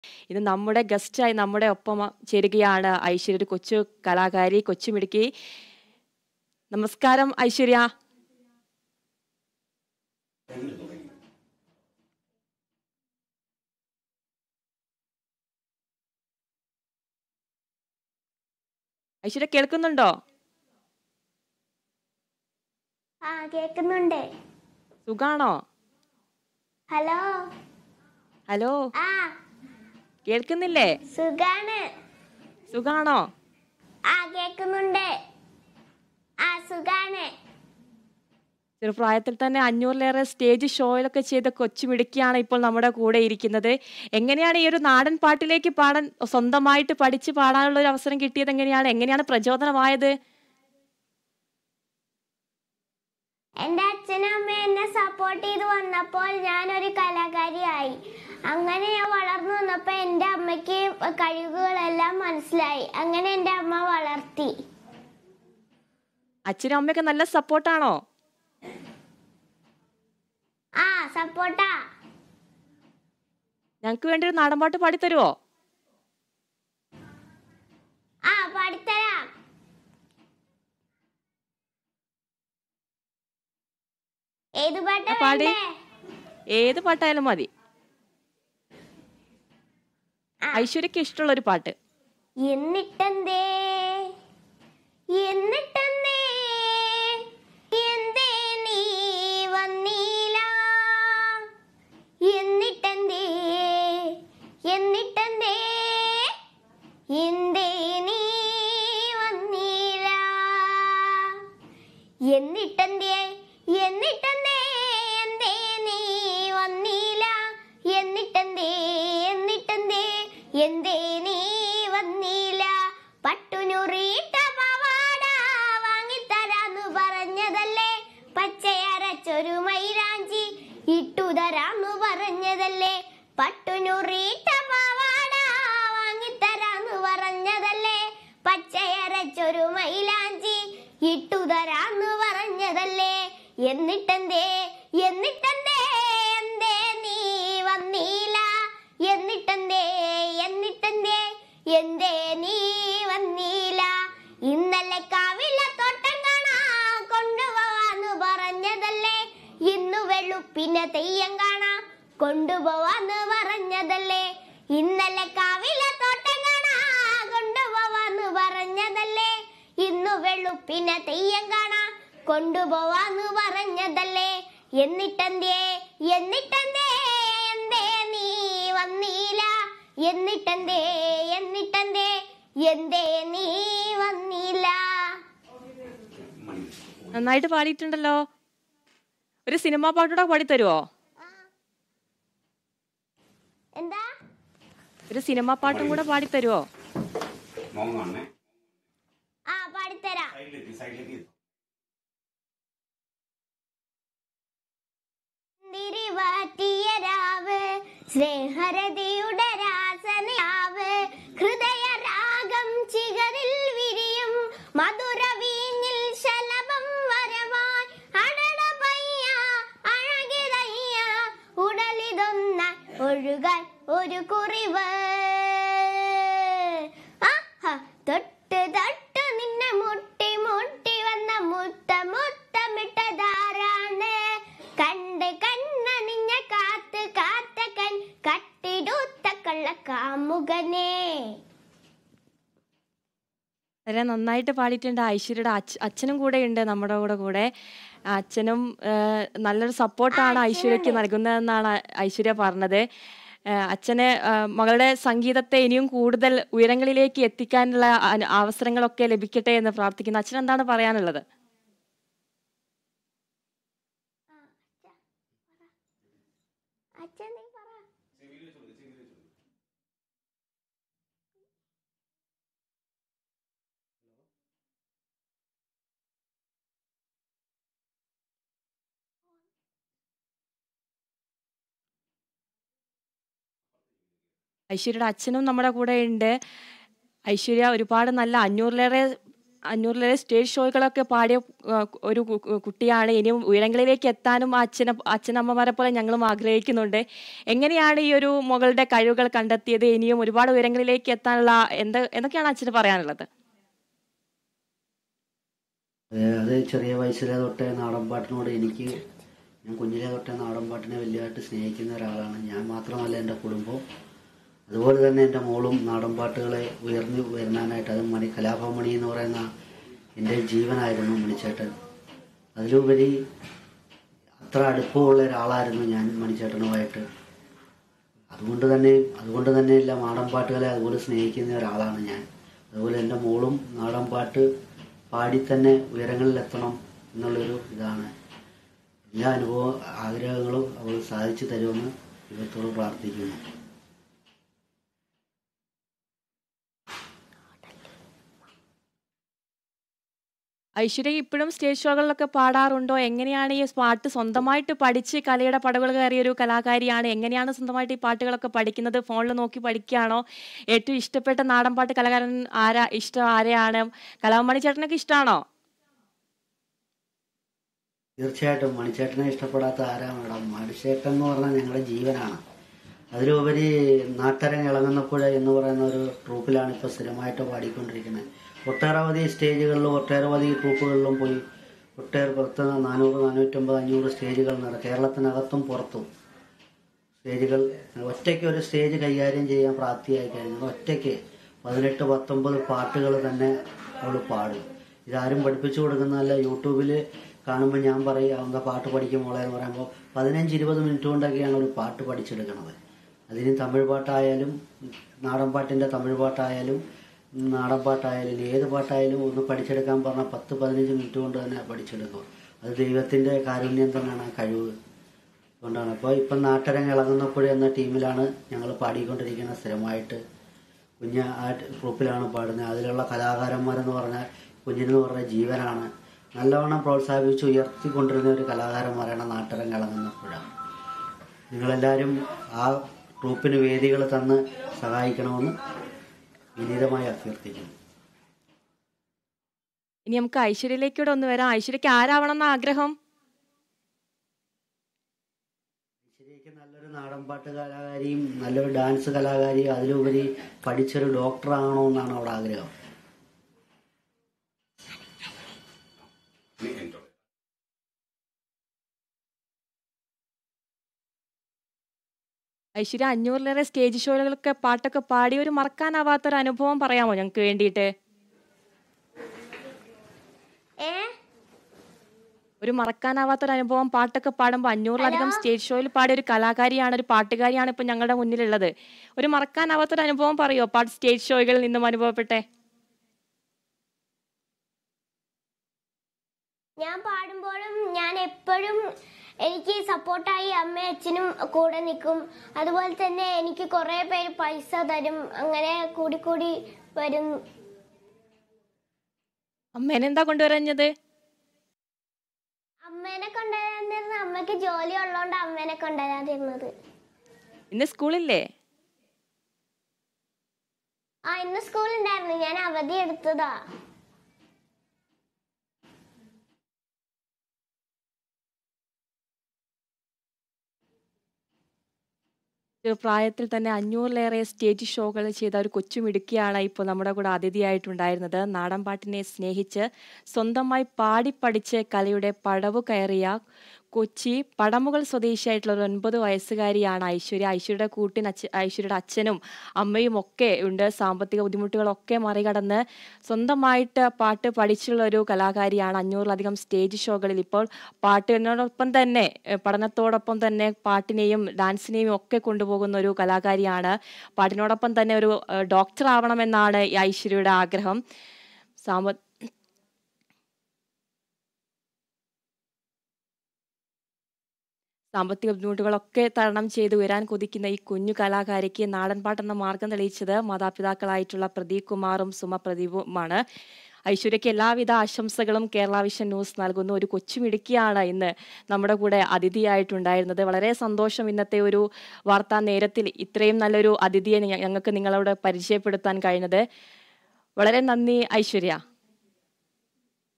ഇന്ന് നമ്മുടെ ഗസ്റ്റായി നമ്മുടെ ഒപ്പം ചേരുകയാണ് ഐശ്വര്യ ഒരു കൊച്ചു കലാകാരി കൊച്ചുമിടുക്കി നമസ്കാരം ഐശ്വര്യ ഐശ്വര്യ കേൾക്കുന്നുണ്ടോ ആ കേക്കുന്നുണ്ട് സുഖാണോ ഹലോ ഹലോ ആ കേൾക്കുന്നില്ലേ സുഖാണ് സുഖാണോ ആ കേക്കുന്നുണ്ട് ആ സുഖാണ് ചെറുപ്രായത്തിൽ തന്നെ അഞ്ഞൂറിലേറെ സ്റ്റേജ് ഷോയിലൊക്കെ ചെയ്ത കൊച്ചുമിടുക്കിയാണ് ഇപ്പോൾ നമ്മുടെ കൂടെ ഇരിക്കുന്നത് എങ്ങനെയാണ് ഈ ഒരു നാടൻ പാട്ടിലേക്ക് പാടാൻ സ്വന്തമായിട്ട് പഠിച്ച് പാടാനുള്ള ഒരു അവസരം കിട്ടിയത് എങ്ങനെയാണ് എങ്ങനെയാണ് പ്രചോദനമായത് എൻ്റെ അച്ഛനും അമ്മയും എന്നെ സപ്പോർട്ട് ചെയ്ത് വന്നപ്പോൾ ഞാനൊരു കലാകാരിയായി അങ്ങനെ ഞാൻ വളർന്നു വന്നപ്പോൾ എൻ്റെ അമ്മയ്ക്ക് കഴിവുകളെല്ലാം മനസ്സിലായി അങ്ങനെ എൻ്റെ അമ്മ വളർത്തി അച്ഛനും അമ്മയൊക്കെ നല്ല സപ്പോർട്ടാണോ ആ സപ്പോർട്ടാ ഞങ്ങൾക്ക് വേണ്ടി ഒരു നാടൻ പാട്ട് പാടിത്തരുവോ ആ പാടിത്തരാം ഏത് പാട്ടാ ആ, പാടി. വേണ്ടേ ഏത് പാട്ടായാലും മതി ആ. ഐശ്വര്യക്ക് ഇഷ്ടമുള്ള ഒരു പാട്ട് എന്നിട്ടെന്തേ എന്നിട്ടെന്തേ എന്തേ നീ വന്നീല എന്നിട്ടെന്തേ എന്നിട്ടെന്തേ എന്തേ നീ വന്നീല എന്നിട്ടെന്തേ എന്നിട്ടെന്തേ എന്തേ നീ വന്നീല എന്നിട്ടെന്തേ എന്നിട്ടെന്തേ എന്തേ നീ വന്നീല പട്ടുനുറിയിട്ട പവാട വാങ്ങിത്തരാന്ന് പറഞ്ഞതല്ലേ പച്ചയരച്ചൊരു മൈലാഞ്ചി ഇട്ടുതരാന്ന് പറഞ്ഞതല്ലേ പട്ടുനുറിയിട്ട പവാട വാങ്ങിത്തരാന്ന് പറഞ്ഞതല്ലേ പച്ചയരച്ചൊരു മൈലാഞ്ചി ഇട്ടുതരാന്ന് പറഞ്ഞതല്ലേ എന്നിട്ടെന്തേ എന്നിട്ടെന്തേ എന്തേ നീ വന്നീല എന്നിട്ടെന്തേ എന്നിട്ടെന്തേ എന്തേ നീ വന്നീല ഇന്നലെ കാവില തോട്ടം കാണാ കൊണ്ടുപോവാന്ന് പറഞ്ഞതല്ലേ ഇന്നു വെളുപ്പിനെ തെയ്യം കാണാ കൊണ്ടുപോവാന്ന് പറഞ്ഞതല്ലേ ഇന്നലെ കാവില തോട്ടം കാണാ കൊണ്ടുപോവാന്ന് പറഞ്ഞതല്ലേ ഇന്നു വെളുപ്പിനെ തെയ്യം കാണാ കൊണ്ടുപോവാന്ന് പറഞ്ഞതല്ലേ എന്നിട്ടെന്തേ എന്നിട്ടെന്തേ എന്തേ നീ വന്നീല എന്നിട്ടെന്തേ എന്നിട്ടെന്തേ എന്തേ നീ വന്നീല നന്നായിട്ട് പാടിയിട്ടുണ്ടല്ലോ ഒരു സിനിമാ പാട്ടൂടെ പാടിത്തരുവോ എന്താ ഒരു സിനിമാ പാട്ടും കൂടെ പാടിത്തരുവോ മോൻ കാണണേ ആ പാടിത്തരാം സൈഡിലേക്ക് സൈഡിലേക്ക് ഇരുത്തോ. തിരിവാറ്റിയ രാവ് സ്നേഹരതിയുടെ രാസനാവ് ഹൃദയ രാഗം ചിഗറിൽ വിരിയും മധുര വീഞ്ഞിൽ ശലഭം വരവാൻ അടട പയ്യ അഴകിതയ്യ ഉടലിതൊന്ന ഒഴുകാൻ ഒരു കുറിവ് ആഹാ, തൊട്ട് തൊട്ട് നിന്നെ മുട്ടി മുട്ടി വന്ന മുത്ത മുത്തമിട്ടതാരാണ് കണ്ട് കണ്ണണിഞ്ഞ കാത്ത് കാത്ത കൺ കട്ടിടൂത്ത കള്ള കാമുകനെ വളരെ നന്നായിട്ട് പാടിയിട്ടുണ്ട് ഐശ്വര്യയുടെ അച്ഛ അച്ഛനും കൂടെ ഉണ്ട് നമ്മുടെ കൂടെ കൂടെ അച്ഛനും ആ, നല്ലൊരു സപ്പോർട്ടാണ് ഐശ്വര്യക്ക് നൽകുന്നതെന്നാണ് ഐശ്വര്യ പറഞ്ഞത് ആ, അച്ഛന് ആ, മകളുടെ സംഗീതത്തെ ഇനിയും കൂടുതൽ ഉയരങ്ങളിലേക്ക് എത്തിക്കാനുള്ള അന- അവസരങ്ങളൊക്കെ ലഭിക്കട്ടെ എന്ന് പ്രാർത്ഥിക്കുന്നു അച്ഛൻ എന്താണ് പറയാനുള്ളത് അച്ഛൻ നീ പറ ഐശ്വര്യയുടെ അച്ഛനും നമ്മുടെ കൂടെ ഉണ്ട് ഐശ്വര്യ ഒരുപാട് നല്ല അഞ്ഞൂറിലേറെ അഞ്ഞൂറിലെ സ്റ്റേജ് ഷോകളൊക്കെ പാടിയ ആ, ഒരു കു- കു- കുട്ടിയാണ് ഇനിയും ഉയരങ്ങളിലേക്ക് എത്താനും ആ അച്ഛനെ അച്ഛനമ്മമാരെ പോലെ ഞങ്ങളും ആഗ്രഹിക്കുന്നുണ്ട് എങ്ങനെയാണ് ഈ ഒരു മകളുടെ കഴിവുകൾ കണ്ടെത്തിയത് ഇനിയും ഒരുപാട് ഉയരങ്ങളിലേക്ക് എത്താനുള്ള എന്താ എന്തൊക്കെയാണ് അച്ഛന് പറയാനുള്ളത് ഏഹ് അത് ചെറിയ വയസ്സിലെ തൊട്ടേ നാടൻ പാട്ടിനോട് എനിക്ക് ഞാൻ കുഞ്ഞിലെ തൊട്ടേ നാടൻ പാട്ടിനെ വലിയതായിട്ട് സ്നേഹിക്കുന്ന ഒരാളാണ് ഞാൻ മാത്രമല്ല എൻ്റെ കുടുംബം അതുപോലെ തന്നെ എൻ്റെ മോളും നാടൻ പാട്ടുകളെ ഉയർന്നു വരുന്നാനായിട്ട് അത് മണി കലാഭമണി എന്ന് പറയുന്ന എൻ്റെ ജീവനായിരുന്നു മണിച്ചേട്ടൻ അതിലുപരി അത്ര അടുപ്പമുള്ള ഒരാളായിരുന്നു ഞാൻ മണിച്ചേട്ടനുമായിട്ട് അതുകൊണ്ട് തന്നെ അതുകൊണ്ട് തന്നെയല്ല നാടൻ പാട്ടുകളെ അതുപോലെ സ്നേഹിക്കുന്ന ഒരാളാണ് ഞാൻ അതുപോലെ എൻ്റെ മോളും നാടൻ പാട്ട് പാടി തന്നെ ഉയരങ്ങളിലെത്തണം എന്നുള്ളൊരു ഇതാണ് എല്ലാ അനുഭവ ആഗ്രഹങ്ങളും അവൾ സാധിച്ചു തരുമെന്ന് ദൈവത്തോട് പ്രാർത്ഥിക്കുന്നു ഐശ്വര്യ ഇപ്പോഴും സ്റ്റേജ് ഷോകളിലൊക്കെ പാടാറുണ്ടോ എങ്ങനെയാണ് ഈ പാട്ട് സ്വന്തമായിട്ട് പഠിച്ച് കലയുടെ പടവുകൾ കയറിയ ഒരു കലാകാരിയാണ് എങ്ങനെയാണ് സ്വന്തമായിട്ട് ഈ പാട്ടുകളൊക്കെ പഠിക്കുന്നത് ഫോണിൽ നോക്കി പഠിക്കുകയാണോ ഏറ്റവും ഇഷ്ടപ്പെട്ട നാടൻ പാട്ട് കലാകാരൻ ആരാ ഇഷ്ടം ആരെയാണ് കലാമണി ചേട്ടനൊക്കെ ഇഷ്ടമാണോ തീർച്ചയായിട്ടും മണിച്ചേട്ടനെ ഇഷ്ടപ്പെടാത്ത ആരാ മേഡം മണിച്ചേട്ടൻ എന്ന് പറഞ്ഞാൽ ഞങ്ങളുടെ ജീവനാണ് അതിലുപരി നാട്ടരങ്ങ് ഇളങ്ങുന്നപ്പുഴ എന്ന് പറയുന്ന ഒരു ട്രൂപ്പിലാണ് ഇപ്പോൾ സ്ഥിരമായിട്ട് പാടിക്കൊണ്ടിരിക്കുന്നത് ഒട്ടേറവധി സ്റ്റേജുകളിലും ഒട്ടേറവധി ട്രൂപ്പുകളിലും പോയി ഒട്ടേറെ പത്ത് നാനൂറ് നാനൂറ്റമ്പത് അഞ്ഞൂറ് സ്റ്റേജുകൾ നട കേരളത്തിനകത്തും പുറത്തും സ്റ്റേജുകൾ ഒറ്റയ്ക്ക് ഒരു സ്റ്റേജ് കൈകാര്യം ചെയ്യാൻ പ്രാപ്തിയായി കഴിഞ്ഞു ഒറ്റയ്ക്ക് പതിനെട്ട് പത്തൊമ്പത് പാട്ടുകൾ തന്നെ അവൾ പാടും ഇതാരും പഠിപ്പിച്ചു കൊടുക്കുന്നതല്ല യൂട്യൂബിൽ കാണുമ്പോൾ ഞാൻ പറയും അവങ്ക പാട്ട് പഠിക്കും മോളെ എന്ന് പറയുമ്പോൾ പതിനഞ്ച് ഇരുപത് മിനിറ്റ് കൊണ്ടൊക്കെയാണ് ഒരു പാട്ട് പഠിച്ചെടുക്കുന്നത് അതിന് തമിഴ് പാട്ടായാലും നാടൻ പാട്ടിൻ്റെ തമിഴ് പാട്ടായാലും നാടൻ പാട്ടായാലും ഇനി ഏത് പാട്ടായാലും ഒന്ന് പഠിച്ചെടുക്കാൻ പറഞ്ഞാൽ പത്ത് പതിനഞ്ച് മിനിറ്റ് കൊണ്ട് തന്നെ പഠിച്ചെടുക്കും അത് ദൈവത്തിൻ്റെ കാരുണ്യം തന്നെയാണ് ആ കഴിവ് അതുകൊണ്ടാണ് അപ്പോൾ ഇപ്പം നാട്ടരങ്ങ് ഇളകുന്നപ്പുഴ എന്ന ടീമിലാണ് ഞങ്ങൾ പാടിക്കൊണ്ടിരിക്കുന്നത് സ്ഥിരമായിട്ട് കുഞ്ഞ് ആ ഗ്രൂപ്പിലാണ് പാടുന്നത് അതിലുള്ള കലാകാരന്മാരെന്ന് പറഞ്ഞാൽ കുഞ്ഞിനെന്ന് പറഞ്ഞ ജീവനാണ് നല്ലവണ്ണം പ്രോത്സാഹിപ്പിച്ച് ഉയർത്തിക്കൊണ്ടിരുന്ന ഒരു കലാകാരന്മാരാണ് നാട്ടരങ്ങ് ഇളകുന്നപ്പുഴ നിങ്ങളെല്ലാവരും ആ ഗ്രൂപ്പിന് വേദികൾ തന്ന് സഹായിക്കണമെന്ന് വിനീതമായി അഭ്യർത്ഥിക്കുന്നു ഇനി നമുക്ക് ഐശ്വര്യയിലേക്കൂടെ ഒന്ന് വരാം ഐശ്വര്യക്ക് ആരാവണം എന്ന ആഗ്രഹം ശരിക്കും നല്ലൊരു നാടൻ പാട്ട് കലാകാരിയും നല്ലൊരു ഡാൻസ് കലാകാരിയും അതിലുപരി പഠിച്ചൊരു ഡോക്ടർ ആകണമെന്നാണ് അവിടെ ആഗ്രഹം നീ എൻജോയ് ഐശ്വര്യ അഞ്ഞൂറിലേറെ സ്റ്റേജ് ഷോയിലൊക്കെ പാട്ടൊക്കെ പാടി ഒരു മറക്കാനാവാത്തൊരു അനുഭവം പറയാമോ ഞങ്ങൾക്ക് വേണ്ടിയിട്ട് ഏ ഒരു മറക്കാനാവാത്തൊരു അനുഭവം പാട്ടൊക്കെ പാടുമ്പോൾ അഞ്ഞൂറിലധികം സ്റ്റേജ് ഷോയിൽ പാടിയ ഒരു കലാകാരിയാണ് ഒരു പാട്ടുകാരിയാണ് ഇപ്പൊ ഞങ്ങളുടെ മുന്നിലുള്ളത് ഒരു മറക്കാനാവാത്തൊരു അനുഭവം പറയോ പാട്ട് സ്റ്റേജ് ഷോകളിൽ നിന്നും അനുഭവപ്പെട്ടെ ഞാൻ പാടുമ്പോഴും ഞാൻ എപ്പോഴും എനിക്ക് സപ്പോർട്ടായി അമ്മയും അച്ഛനും കൂടെ നിൽക്കും അതുപോലെ തന്നെ എനിക്ക് കുറേ പേര് പൈസ തരും അങ്ങനെ കൂടി കൂടി വരും അമ്മേനെ എന്താ കൊണ്ടുവരഞ്ഞത് അമ്മേനെ കൊണ്ടുവരാതിരുന്ന അമ്മയ്ക്ക് ജോലി ഉള്ളതുകൊണ്ട് അമ്മേനെ കൊണ്ടുവരാതിരുന്നത് ഇന്ന് സ്കൂളില്ലേ ആ ഇന്ന് സ്കൂളുണ്ടായിരുന്നു ഞാൻ അവധി എടുത്തതാ ഒരു പ്രായത്തിൽ തന്നെ അഞ്ഞൂറിലേറെ സ്റ്റേജ് ഷോകൾ ചെയ്ത ഒരു കൊച്ചുമിടുക്കിയാണ് ഇപ്പോൾ നമ്മുടെ കൂടെ അതിഥിയായിട്ടുണ്ടായിരുന്നത് നാടൻ പാട്ടിനെ സ്നേഹിച്ച് സ്വന്തമായി പാടിപ്പഠിച്ച് കലയുടെ പടവ് കയറിയ കൊച്ചി പടമുകൾ സ്വദേശിയായിട്ടുള്ള ഒരു ഒൻപത് വയസ്സുകാരിയാണ് ഐശ്വര്യ ഐശ്വര്യയുടെ കൂട്ടിന് അച്ഛ ഐശ്വര്യയുടെ അച്ഛനും അമ്മയും ഒക്കെ ഉണ്ട് സാമ്പത്തിക ബുദ്ധിമുട്ടുകളൊക്കെ മറികടന്ന് സ്വന്തമായിട്ട് പാട്ട് പഠിച്ചുള്ള ഒരു കലാകാരിയാണ് അഞ്ഞൂറിലധികം സ്റ്റേജ് ഷോകളിൽ ഇപ്പോൾ പാട്ടിനോടൊപ്പം തന്നെ ഏഹ് പഠനത്തോടൊപ്പം തന്നെ പാട്ടിനെയും ഡാൻസിനെയും ഒക്കെ കൊണ്ടുപോകുന്ന ഒരു കലാകാരിയാണ് പാട്ടിനോടൊപ്പം തന്നെ ഒരു ഏഹ് ഡോക്ടർ ആവണമെന്നാണ് ഈ ഐശ്വര്യയുടെ ആഗ്രഹം സാമ്പ സാമ്പത്തിക ബുദ്ധിമുട്ടുകളൊക്കെ തരണം ചെയ്ത് ഉയരാൻ കൊതിക്കുന്ന ഈ കുഞ്ഞു കലാകാരിക്ക് നാടൻപാട്ടെന്ന മാർഗം തെളിയിച്ചത് മാതാപിതാക്കളായിട്ടുള്ള പ്രദീപ് കുമാറും സുമ പ്രദീപുമാണ് ഐശ്വര്യയ്ക്ക് എല്ലാവിധ ആശംസകളും കേരള വിഷൻ ന്യൂസ് നൽകുന്നു ഒരു കൊച്ചുമിടുക്കിയാണ് ഇന്ന് നമ്മുടെ കൂടെ അതിഥിയായിട്ടുണ്ടായിരുന്നത് വളരെ സന്തോഷം ഇന്നത്തെ ഒരു വാർത്താ നേരത്തിൽ ഇത്രയും നല്ലൊരു അതിഥിയെ ഞ- ഞങ്ങൾക്ക് നിങ്ങളോട് പരിചയപ്പെടുത്താൻ കഴിഞ്ഞത് വളരെ നന്ദി ഐശ്വര്യ